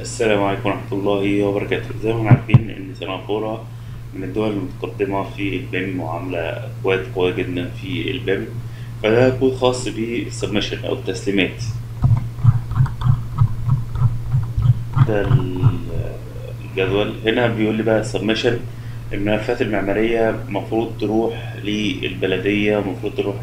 السلام عليكم ورحمة الله وبركاته زي ما احنا عارفين إن سنغافورة من الدول المتقدمة في البيم وعاملة أكواد قوية جدا في البيم فده كود خاص بالسبمشن أو التسليمات ده ال- الجدول هنا بيقول لي بقى السبمشن الملفات المعمارية المفروض تروح للبلدية المفروض تروح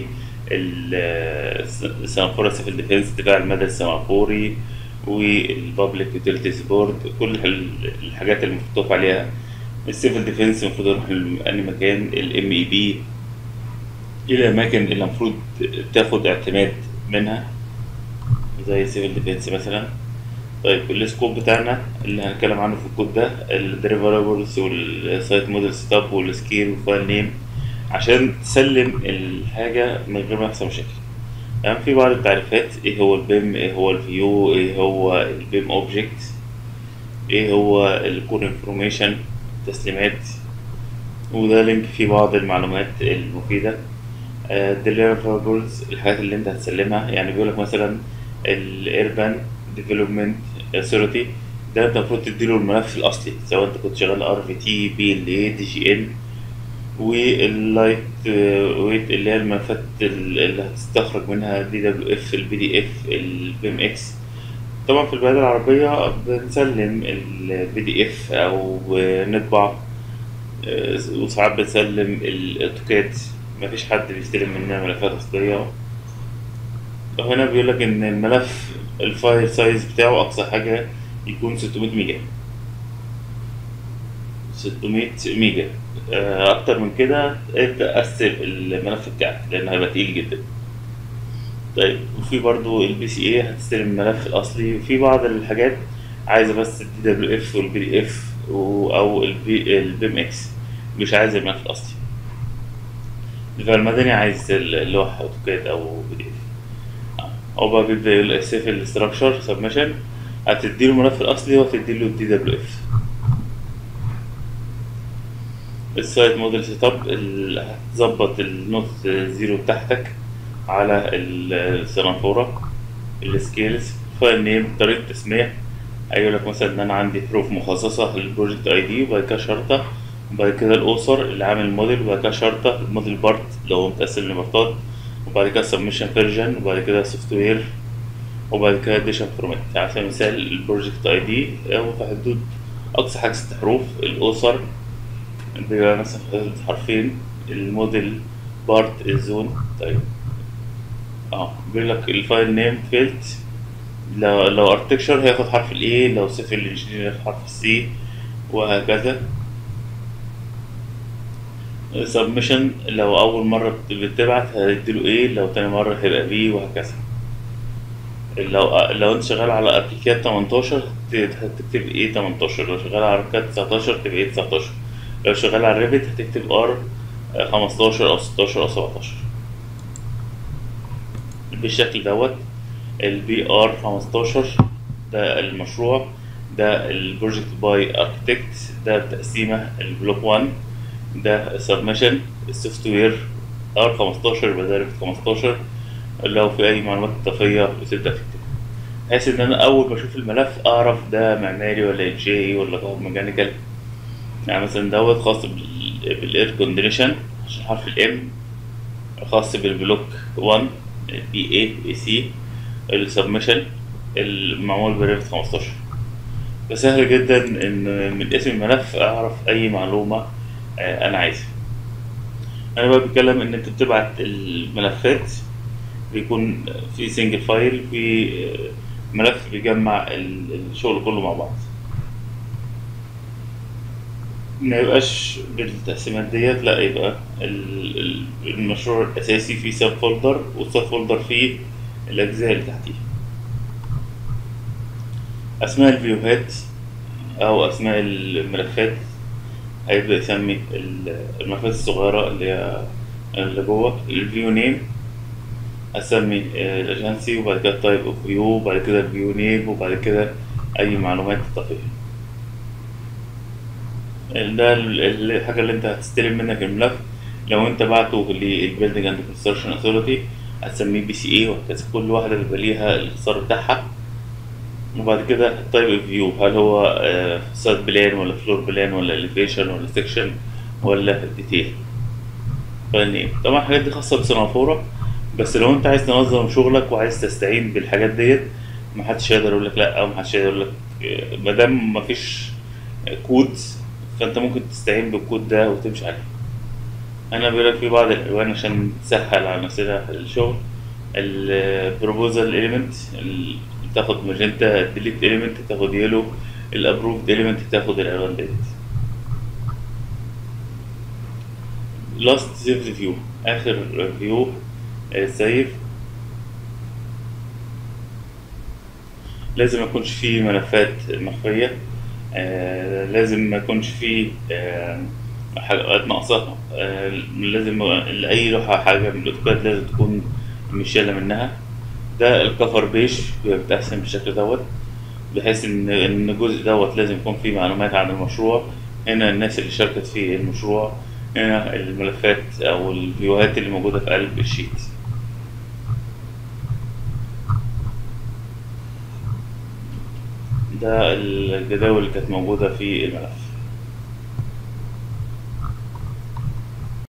للسنغافورة سيفل ديفنس دفاع المدى السنغافوري والبابليك يوتيليتيز بورد كل ال- الحاجات اللي المفروض تقف عليها السيفل ديفنس المفروض يروح لأي مكان الام اي بي إلى الأماكن اللي المفروض تاخد اعتماد منها زي سيفل ديفنس مثلا طيب السكوب بتاعنا اللي هنتكلم عنه في الكود ده الدريفربلز والسايت موديل ستاب والسكيل والفايل نيم عشان تسلم الحاجة من غير ما يحصل مشاكل تمام في بعض التعريفات ايه هو البيم ايه هو الفيو ايه هو البيم اوبجكت ايه هو الكور انفورميشن تسليمات وده لينك فيه بعض المعلومات المفيدة deliverables الحاجات اللي انت هتسلمها يعني بيقولك مثلا الاربان ديفلوبمنت اثوريتي ده انت المفروض تديله الملف الاصلي سواء انت كنت شغال ار في تي بي ال اي دي جي ان واللايت ويت اللي هي الملفات اللي هتستخرج منها دي دبليو اف البي دي اف البيم اكس طبعا في البلاد العربية بنسلم البي دي اف او نطبع آه، وساعات بنسلم الاوتوكاد مفيش حد بيستلم مننا ملفات اصلية هنا بيقول لك ان الملف الفايل سايز بتاعه اقصى حاجة يكون 600 ميجا 600 ميجا آه، اكتر من كده ابدأ قسم الملف بتاعك لانه هيبقى تقيل جدا طيب وفي برضو البي سي اي هتستلم الملف الاصلي وفي بعض الحاجات عايزه بس الدي دبليو اف والبي دي اف او البي البيم اكس مش عايز الملف الاصلي فالمدني عايز اللوح اوتوكاد او بي دي اف هو بقى بيبدا يقول السيف الاستراكشر سبمشن هتديله الملف الاصلي وهتديله الدي دبليو اف السايت موديل سيت اب هتظبط النوت زيرو بتاعتك على السنافورة السكيلز فايل نيم طريقة تسمية هيقول لك مثلا ان انا عندي حروف مخصصة للبروجكت اي دي وبعد كده شرطة وبعد كده الاوثر اللي عامل الموديل وبعد كده شرطة الموديل بارت لو هو متقسم لبارتات وبعد كده سبمشن فيرجن وبعد كده سوفت وير وبعد كده اديشن فورمات على سبيل المثال البروجكت اي دي هو في حدود اقصى حاجة ست حروف الاوثر بيبقى مثلا في حدود حرفين الموديل بارت الزون طيب اه بيقول لك الفايل نيم فيلد لو لو اركتكشر هياخد حرف الاي لو سيفل انجينير هياخد حرف السي وهكذا سبمشن لو اول مره بت- بتبعت هيديله ايه لو تاني مره هيبقى بي وهكذا لو لو انت شغال على اركيكات 18 هت- هتكتب ايه 18 لو شغال على اركيكات 19 تبقى ايه 19 لو شغال على الريفت هتكتب ار 15 او 16 او 17 بالشكل دوت البي ار 15 ده المشروع ده البروجكت باي اركتكت ده التقسيمه البلوك 1 ده سبمشن السوفت وير ار 15 يبقى ده ريفت 15 لو في اي معلومات اضافيه بتبدا تكتب بحيث ان انا اول ما اشوف الملف اعرف ده معماري ولا انشائي ولا كهرباء ميكانيكال يعني مثلا دوت خاص بالاير كونديشن عشان حرف الام خاص بالبلوك 1 بي اي بي سي السبمشن المعمول بريفت 15 فسهل جدا ان من اسم الملف اعرف اي معلومه آه، انا عايزها انا بقى بتكلم ان انت بتبعت الملفات بيكون في سنجل فايل في آه، ملف بيجمع ال- الشغل كله مع بعض ما يبقاش بالتقسيمات ديت لا يبقى ال- ال- المشروع الأساسي فيه سب فولدر والسب فولدر فيه الأجزاء اللي تحتيه أسماء الفيوهات أو أسماء الملفات هيبدأ يسمي ال- الملفات الصغيرة اللي هي اللي جوه الفيو نيم هسمي الأجنسي وبعد كده تايب أوف فيو وبعد كده الفيو نيم وبعد كده أي معلومات إضافية ده ال- الحاجة اللي انت هتستلم منك الملف لو انت بعته للبيلدنج اند كونستراكشن اثوريتي هتسميه بي سي اي وهكذا كل واحدة بيبقى ليها الاختصار بتاعها وبعد كده تايب فيو هل هو سايد بلان ولا فلور بلان ولا اليفيشن ولا سيكشن ولا ديتيل فني طبعا الحاجات دي خاصة بسنافورة بس لو انت عايز تنظم شغلك وعايز تستعين بالحاجات ديت محدش يقدر يقول لك لا او محدش يقدر يقول لك ما دام مفيش كود فانت ممكن تستعين بالكود ده وتمشي عليه انا بقول لك في بعض الالوان عشان تسهل على نفسنا الشغل البروبوزال اليمنت تاخد ماجنتا الديليت اليمنت تاخد يلو الابروفد اليمنت تاخد الالوان ديت لاست سيف فيو اخر فيو سيف لازم ما يكونش فيه ملفات مخفية آه لازم ما يكونش فيه آه حاجات ناقصة آه لازم أي لوحة حاجة من الأوتوكاد لازم تكون مشالة منها ده الكفر بيش بتقسم بالشكل دوت بحيث إن إن الجزء دوت لازم يكون فيه معلومات عن المشروع هنا الناس اللي شاركت في المشروع هنا الملفات أو الفيوهات اللي موجودة في قلب الشيت ده الجداول اللي كانت موجودة في الملف